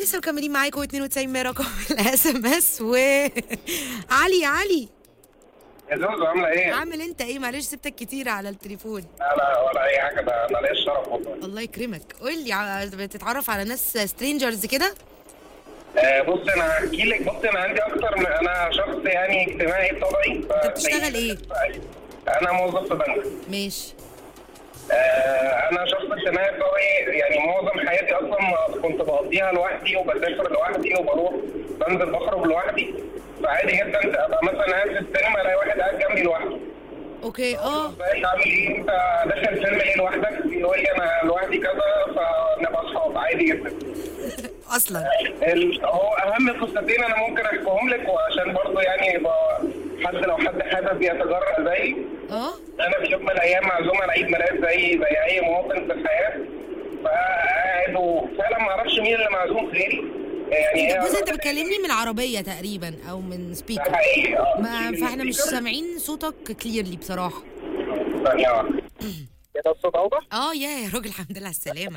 لسه مكملين معاكم 92 رقم الاس ام اس و علي علي يا زوزو عامله ايه؟ عامل انت ايه معلش سبتك كتير على التليفون لا ولا اي حاجه ده انا ليا الشرف والله الله يكرمك قول لي ع- بتتعرف على ناس سترينجرز كده آه بص انا هحكي لك بص انا عندي اكتر من انا شخص يعني اجتماعي بطبعي انت بتشتغل ايه؟ انا موظف في بنك ماشي آه انا شخص اجتماعي بطبعي يعني معظم حياتي اصلا كنت بقضيها لوحدي وبسافر لوحدي وبروح بنزل بخرج لوحدي فعادي جدا ابقى مثلا قاعد في السينما الاقي واحد قاعد جنبي لوحده اوكي اه ازيك عامل ايه انت داخل فيلم ايه لوحدك يقول لي انا لوحدي كذا فنبقى اصحاب عادي جدا اصلا ال- هو اهم قصتين انا ممكن احكيهم لك وعشان برضه يعني يبقى حد لو حد حابب يتجرأ زيي اه انا في يوم من الايام معزوم على عيد ميلاد زي زي اي مواطن في الحياه فقاعد وفعلا ما اعرفش مين اللي معزوم غيري يعني انت هي بص انت بتكلمني من عربيه تقريبا او من ده سبيكر حقيقي آه. ما فاحنا مش سبيكر. سامعين صوتك كليرلي بصراحه ثانية واحدة. كده الصوت اوضح؟ اه يا يا راجل الحمد لله على السلامه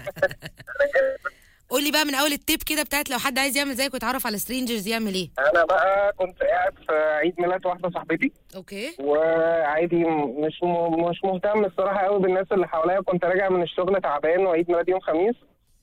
قول لي بقى من اول التيب كده بتاعت لو حد عايز يعمل زيك ويتعرف على سترينجرز يعمل ايه انا بقى كنت قاعد في عيد ميلاد واحده صاحبتي اوكي وعادي م- مش م- مش مهتم الصراحه قوي بالناس اللي حواليا كنت راجع من الشغل تعبان وعيد ميلاد يوم خميس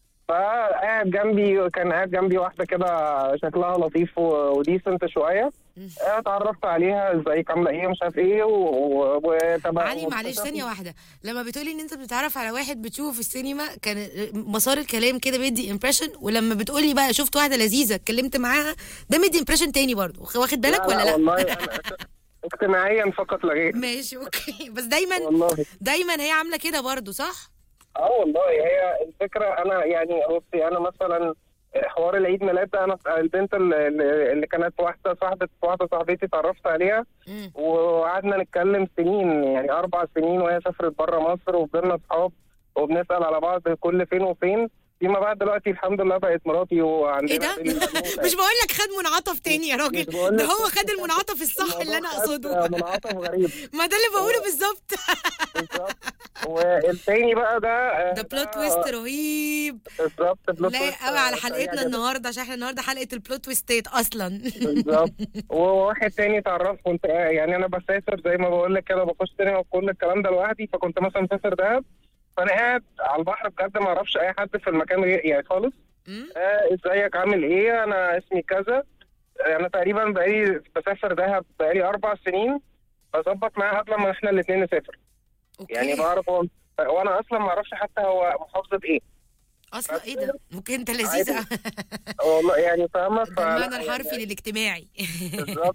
فقاعد جنبي كان قاعد جنبي واحده كده شكلها لطيف و- وديسنت شويه اتعرفت عليها ازيك عامله ايه مش عارف ايه و- و- وتبع علي معلش ثانية واحدة لما بتقولي ان انت بتتعرف على واحد بتشوفه في السينما كان مسار الكلام كده بيدي امبريشن ولما بتقولي بقى شفت واحدة لذيذة اتكلمت معاها ده مدي امبريشن تاني برضه واخد بالك ولا لا؟ والله انا اجتماعيا فقط لا غير ماشي اوكي بس دايما والله دايما هي عاملة كده برضه صح؟ اه والله هي الفكره انا يعني بصي انا مثلا حوار العيد ميلاد ده انا البنت اللي, اللي كانت واحده صاحبه واحده صاحبتي اتعرفت عليها مم. وقعدنا نتكلم سنين يعني اربع سنين وهي سافرت بره مصر وفضلنا اصحاب وبنسال على بعض كل فين وفين فيما بعد دلوقتي الحمد لله بقت مراتي وعندنا ايه ده؟ بنت بنوتة. مش بقول لك خد منعطف تاني يا راجل مش بقول ده لك- هو خد المنعطف الصح اللي انا الموضوع خد اقصده منعطف غريب ما ده اللي بقوله بالظبط بالظبط والتاني بقى ده ده بلوت تويست رهيب بالظبط بلوت لا تويست قوي على سريع حلقتنا جدا. النهارده عشان احنا النهارده حلقه البلوت تويستات اصلا بالظبط وواحد تاني اتعرفت كنت يعني انا بسافر زي ما بقول لك كده بخش سينما وكل الكلام ده لوحدي فكنت مثلا مسافر دهب فانا قاعد على البحر بجد ما اعرفش اي حد في المكان غير يعني خالص مم. آه ازيك عامل ايه انا اسمي كذا آه، انا تقريبا بقالي بسافر دهب بقالي اربع سنين بظبط معاه قبل ما احنا الاثنين نسافر اوكي يعني بعرف هو وانا اصلا ما اعرفش حتى هو محافظه ايه اصلا ايه ده ممكن انت لذيذه والله يعني فاهمه ده المعنى ف- الحرفي للاجتماعي بالظبط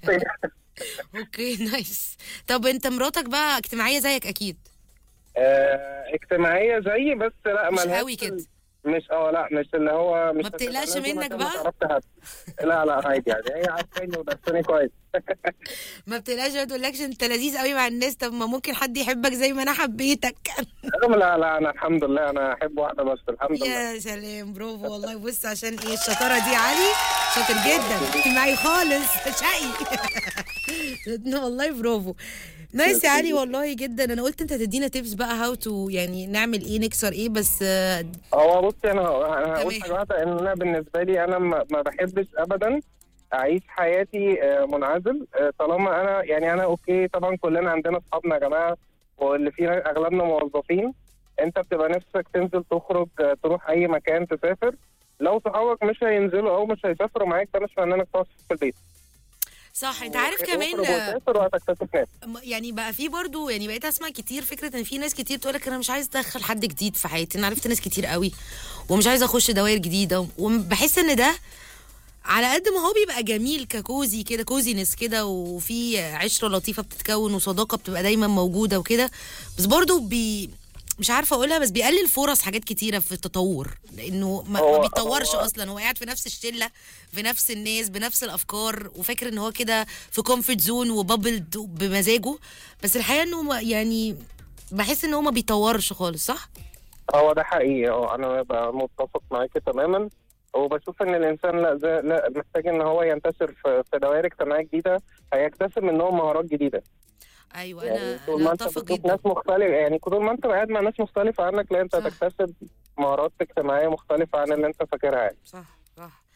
اوكي نايس طب انت مراتك بقى اجتماعيه زيك اكيد آه، اجتماعيه زيي بس لا مش ملهاش قوي كده مش اه لا مش اللي هو مش ما بتقلقش هتبقى لازم منك عشان بقى؟ عرفت حد لا لا عادي يعني هي عارفاني ودرساني كويس ما بتقلقش ما تقولكش انت لذيذ قوي مع الناس طب ما ممكن حد يحبك زي ما انا حبيتك لا لا انا الحمد لله انا احب واحده بس الحمد لله يا سلام برافو والله بص عشان ايه الشطاره دي علي شاطر جدا اجتماعي خالص شقي والله برافو نايس يا علي والله جدا انا قلت انت تدينا تيبس بقى هاو تو يعني نعمل ايه نكسر ايه بس آه، هو بصي انا انا هقول تمام. حاجه واحده ان انا بالنسبه لي انا ما ما بحبش ابدا اعيش حياتي آه، منعزل آه، طالما انا يعني انا اوكي طبعا كلنا عندنا اصحابنا يا جماعه واللي فينا اغلبنا موظفين انت بتبقى نفسك تنزل تخرج آه، تروح اي مكان تسافر لو صحابك مش هينزلوا او مش هيسافروا معاك ده مش معناه انك تقعد في البيت صح انت عارف اخرج كمان آه، وسافر وهتكتشف ناس م- يعني بقى في برضو يعني بقيت اسمع كتير فكره ان في ناس كتير تقول لك انا مش عايز ادخل حد جديد في حياتي انا عرفت ناس كتير قوي ومش عايزه اخش دوائر جديده وبحس ان ده على قد ما هو بيبقى جميل ككوزي كده كوزينس كده وفي عشره لطيفه بتتكون وصداقه بتبقى دايما موجوده وكده بس برضو بي مش عارفه اقولها بس بيقلل فرص حاجات كتيره في التطور لانه ما, ما هو- بيتطورش هو- اصلا هو قاعد في نفس الشله في نفس الناس بنفس الافكار وفاكر ان هو كده في كومفورت زون وبابلد بمزاجه بس الحقيقه انه ما- يعني بحس ان هو ما بيطورش خالص صح هو ده حقيقي اه انا بقى متفق معاكي تماما وبشوف ان الانسان لا, زي لا محتاج ان هو ينتشر في, في دوائر اجتماعيه جديده هيكتسب منهم مهارات جديده ايوه يعني انا طول انا ما انت اتفق بتشوف جدا ناس مختلفه يعني طول ما انت قاعد مع ناس مختلفه عنك لا انت صح. هتكتسب مهارات اجتماعيه مختلفه عن اللي انت فاكرها يعني صح صح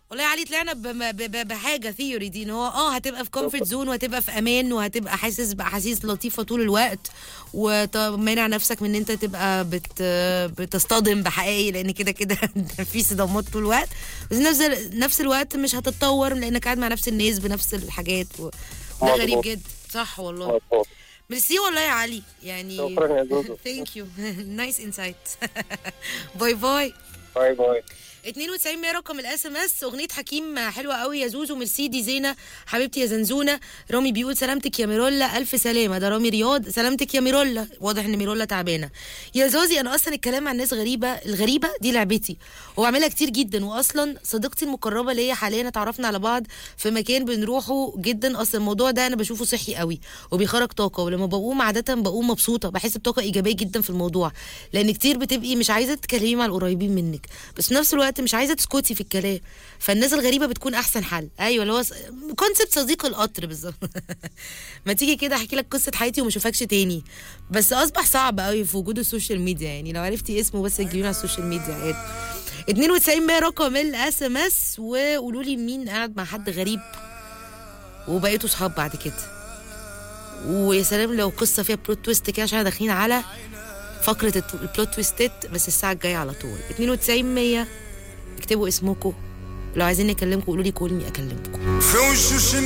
والله يا علي طلعنا ب- ب- ب- بحاجه ثيوري دي ان هو اه هتبقى في كومفورت زون وهتبقى في امان وهتبقى حاسس باحاسيس لطيفه طول الوقت ومانع نفسك من ان انت تبقى بت بتصطدم بحقائق لان كده كده في صدمات طول الوقت بس نفس ال- نفس الوقت مش هتتطور لانك قاعد مع نفس الناس بنفس الحاجات و... ده مظبوط. غريب جدا صح والله مظبوط. ميرسي والله يا علي يعني شكراً يا زوزو. ثانك يو نايس انسايت باي باي باي باي 92 100 رقم الاس ام اس اغنيه حكيم حلوه قوي يا زوزو ميرسي دي زينه حبيبتي يا زنزونه رامي بيقول سلامتك يا ميرولا الف سلامه ده رامي رياض سلامتك يا ميرولا واضح ان ميرولا تعبانه يا زوزي انا اصلا الكلام عن الناس غريبه الغريبه دي لعبتي وبعملها كتير جدا واصلا صديقتي المقربه ليا حاليا اتعرفنا على بعض في مكان بنروحه جدا اصلا الموضوع ده انا بشوفه صحي قوي وبيخرج طاقه ولما بقوم عاده بقوم مبسوطه بحس بطاقه ايجابيه جدا في الموضوع لان كتير بتبقي مش عايزه تتكلمي مع القريبين منك بس في نفس الوقت مش عايزه تسكتي في الكلام فالناس الغريبه بتكون احسن حل ايوه اللي هو س- كونسبت صديق القطر بالظبط ما تيجي كده احكي لك قصه حياتي وما اشوفكش تاني بس اصبح صعب قوي في وجود السوشيال ميديا يعني لو عرفتي اسمه بس تجيبيه على السوشيال ميديا عادي 92 100 رقم الاس ام اس وقولوا لي مين قاعد مع حد غريب وبقيتوا صحاب بعد كده ويا سلام لو قصه فيها بلوت تويست كده عشان احنا داخلين على فقره الت- البلوت تويستات بس الساعه الجايه على طول 92 100 اكتبوا اسمكم لو عايزين نكلمكم قولوا لي كولني اكلمكم في وشوش